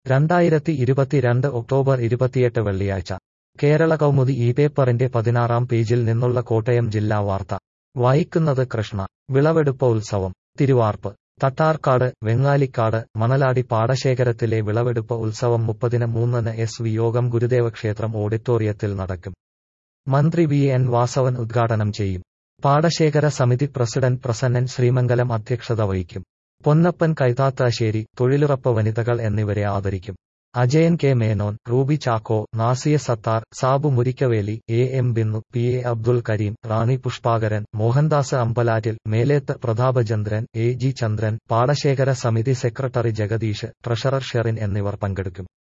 രണ്ടായിരത്തി ഇരുപത്തിരണ്ട് ഒക്ടോബർ ഇരുപത്തിയെട്ട് വെള്ളിയാഴ്ച കേരള കൗമുദി ഈ പേപ്പറിന്റെ പതിനാറാം പേജിൽ നിന്നുള്ള കോട്ടയം ജില്ലാ വാർത്ത വായിക്കുന്നത് കൃഷ്ണ വിളവെടുപ്പ് ഉത്സവം തിരുവാർപ്പ് തട്ടാർക്കാട് വെങ്ങാലിക്കാട് മണലാടി പാടശേഖരത്തിലെ വിളവെടുപ്പ് ഉത്സവം മുപ്പതിന് മൂന്നിന് എസ് വി യോഗം ഗുരുദേവ ക്ഷേത്രം ഓഡിറ്റോറിയത്തിൽ നടക്കും മന്ത്രി വി എൻ വാസവൻ ഉദ്ഘാടനം ചെയ്യും പാടശേഖര സമിതി പ്രസിഡന്റ് പ്രസന്നൻ ശ്രീമംഗലം അധ്യക്ഷത വഹിക്കും പൊന്നപ്പൻ കൈതാത്താശ്ശേരി തൊഴിലുറപ്പ് വനിതകൾ എന്നിവരെ ആദരിക്കും Ajayan K Menon Ruby Chacko Nasiya Sathar Sabu Murikkaveli A M Binnu P A Abdul Karim Rani Pushpakaran Mohandas Ambalattil Meleth Prathapachandran A G Chandran പാടശേഖര സമിതി സെക്രട്ടറി ജഗദീഷ് ട്രഷറർ ഷെറിൻ എന്നിവർ പങ്കെടുക്കും